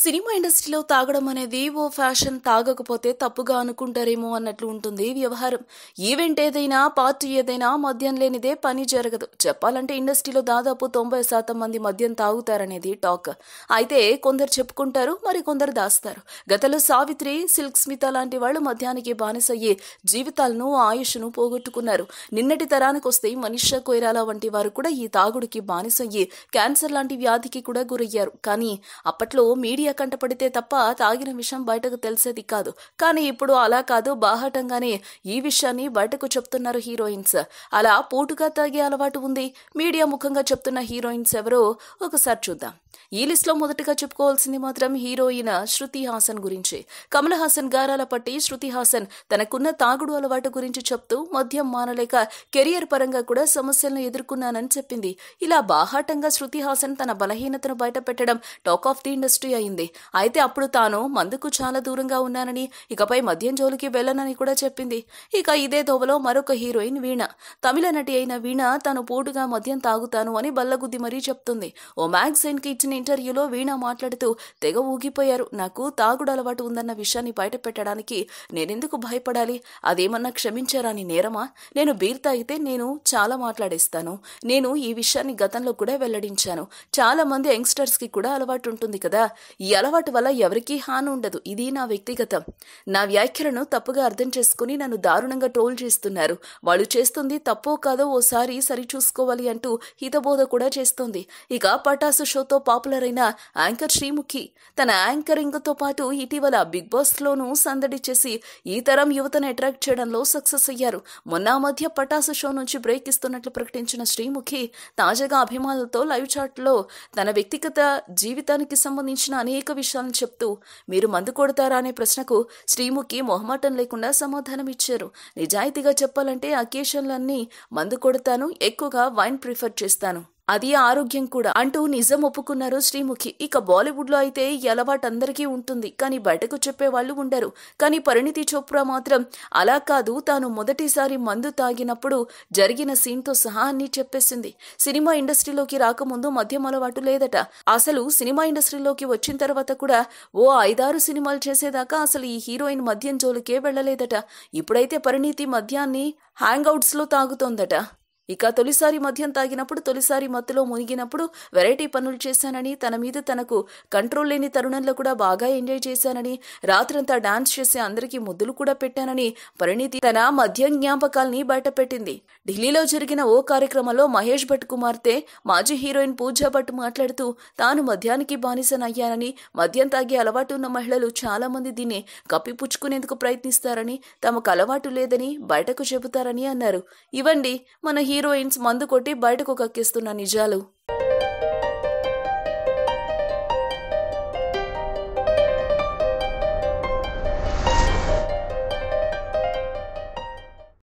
cinema ఇండస్ట్రీలో తాగడం అనేది ఓ ఫ్యాషన్ తాగకపోతే తప్పుగా అనుకుంటారేమో అన్నట్లు ఉంటుంది వ్యవహారం ఈవెంట్ ఏదైనా పార్టీ ఏదైనా మద్యం లేనిదే పని జరగదు చెప్పాలంటే ఇండస్ట్రీలో దాదాపు తొంభై శాతం మంది మద్యం తాగుతారనేది టాక్ అయితే కొందరు చెప్పుకుంటారు మరి కొందరు దాస్తారు గతంలో సావిత్రి సిల్క్ స్మిత లాంటి వాళ్ళు మద్యానికి బానిసయ్యి జీవితాలను ఆయుష్ను పోగొట్టుకున్నారు నిన్నటి తరానికి వస్తే మనీషా కొయిరాల వంటి వారు కూడా ఈ తాగుడికి బానిసయ్యి క్యాన్సర్ లాంటి వ్యాధికి కూడా గురయ్యారు కానీ అప్పట్లో మీడియా కంటపడితే తప్ప తాగిన విషయం బయటకు తెలిసేది కాదు కానీ ఇప్పుడు అలా కాదు బాహటంగానే ఈ విషయాన్ని బయటకు చెప్తున్నారు హీరోయిన్స్ అలా పోటుగా తాగే అలవాటు ఉంది మీడియా ముఖంగా చెప్తున్న హీరోయిన్స్ ఎవరో ఒకసారి చూద్దాం ఈ లిస్ట్ లో మొదటగా చెప్పుకోవాల్సింది మాత్రం హీరోయిన్ శృతి హాసన్ గురించి కమల్ హాసన్ గారాల పట్టి శృతి హాసన్ తనకున్న తాగుడు అలవాటు గురించి చెప్తూ మద్యం మానలేక కెరియర్ పరంగా కూడా సమస్యలను ఎదుర్కొన్నానని చెప్పింది ఇలా బాహాటంగా శృతి హాసన్ తన బలహీనతను బయట పెట్టడం టాక్ ఆఫ్ ది ఇండస్ట్రీ అయింది అయితే అప్పుడు తాను మందుకు చాలా దూరంగా ఉన్నానని ఇకపై మద్యం జోలికి వెళ్ళనని కూడా చెప్పింది ఇక ఇదే దోవలో మరొక హీరోయిన్ వీణ తమిళ నటి అయిన వీణ తాను పోటుగా మద్యం తాగుతాను అని బల్లగుద్ది మరీ చెప్తుంది ఓ మ్యాగజైన్ కి ఇచ్చిన ఇంటర్వ్యూలో వీణ మాట్లాడుతూ తెగ ఊగిపోయారు నాకు తాగుడు అలవాటు ఉందన్న విషయాన్ని బయట పెట్టడానికి నేనెందుకు భయపడాలి అదేమన్నా క్షమించారని నేరమా నేను బీర్ తాగితే నేను చాలా మాట్లాడేస్తాను నేను ఈ విషయాన్ని గతంలో కూడా వెల్లడించాను చాలా మంది యంగ్స్టర్స్ కి కూడా అలవాటు ఉంటుంది కదా ఈ అలవాటు వల్ల ఎవరికీ హాని ఉండదు ఇది నా వ్యక్తిగతం నా వ్యాఖ్యలను తప్పుగా అర్థం చేసుకుని నన్ను దారుణంగా ట్రోల్ చేస్తున్నారు వాళ్ళు చేస్తుంది తప్పో కాదో ఓసారి సరిచూసుకోవాలి అంటూ హితబోధ కూడా చేస్తోంది ఇక పటాసు షోతో పాపులర్ అయిన యాంకర్ శ్రీముఖి తన యాంకరింగ్ తో పాటు ఇటీవల బిగ్ బాస్ లోనూ సందడి చేసి ఈ తరం యువతను అట్రాక్ట్ చేయడంలో సక్సెస్ అయ్యారు మొన్న ఆ మధ్య పటాసు షో నుంచి బ్రేక్ ఇస్తున్నట్లు ప్రకటించిన శ్రీముఖి తాజాగా అభిమానులతో లైవ్ చాట్ లో తన వ్యక్తిగత జీవితానికి సంబంధించిన అనేక విషయాలను చెప్తూ మీరు మందు కొడతారా అనే ప్రశ్నకు శ్రీముఖి మొహమాటం లేకుండా సమాధానం ఇచ్చారు నిజాయితీగా చెప్పాలంటే అకేషన్లన్నీ మందు కొడతాను ఎక్కువగా వైన్ ప్రిఫర్ చేస్తాను అది ఆరోగ్యం కూడా అంటూ నిజం ఒప్పుకున్నారు శ్రీముఖి ఇక బాలీవుడ్ లో అయితే ఈ అలవాటు అందరికీ ఉంటుంది కానీ బయటకు చెప్పే వాళ్ళు ఉండరు కానీ పరిణితి చోప్రా మాత్రం అలా కాదు తాను మొదటిసారి మందు తాగినప్పుడు జరిగిన సీన్ తో సహా అన్ని చెప్పేసింది సినిమా ఇండస్ట్రీలోకి రాకముందు మద్యం అలవాటు లేదట అసలు సినిమా ఇండస్ట్రీలోకి వచ్చిన తర్వాత కూడా ఓ ఐదారు సినిమాలు చేసేదాకా అసలు ఈ హీరోయిన్ మద్యం జోలికే వెళ్లలేదట ఇప్పుడైతే పరిణితి మద్యాన్ని హ్యాంగ్అవుట్స్ లో తాగుతోందట ఇక తొలిసారి మద్యం తాగినప్పుడు తొలిసారి మత్తులో మునిగినప్పుడు వెరైటీ పనులు చేశానని తన మీద తనకు కంట్రోల్ లేని తరుణంలో కూడా బాగా ఎంజాయ్ చేశానని రాత్రంతా డాన్స్ చేసి అందరికీ ముద్దులు కూడా పెట్టానని పరిణితి తన మద్యం జ్ఞాపకాల్ని బయటపెట్టింది ఢిల్లీలో జరిగిన ఓ కార్యక్రమంలో మహేష్ భట్ కుమార్తె మాజీ హీరోయిన్ పూజా భట్ మాట్లాడుతూ తాను మద్యానికి బానిసనయ్యానని మద్యం తాగే అలవాటు ఉన్న మహిళలు చాలా మంది దీన్ని కప్పిపుచ్చుకునేందుకు ప్రయత్నిస్తారని తమకు అలవాటు లేదని బయటకు చెబుతారని అన్నారు ఇవండి మన హీరోయిన్స్ మందు కొట్టి బయటకు కక్కిస్తున్న నిజాలు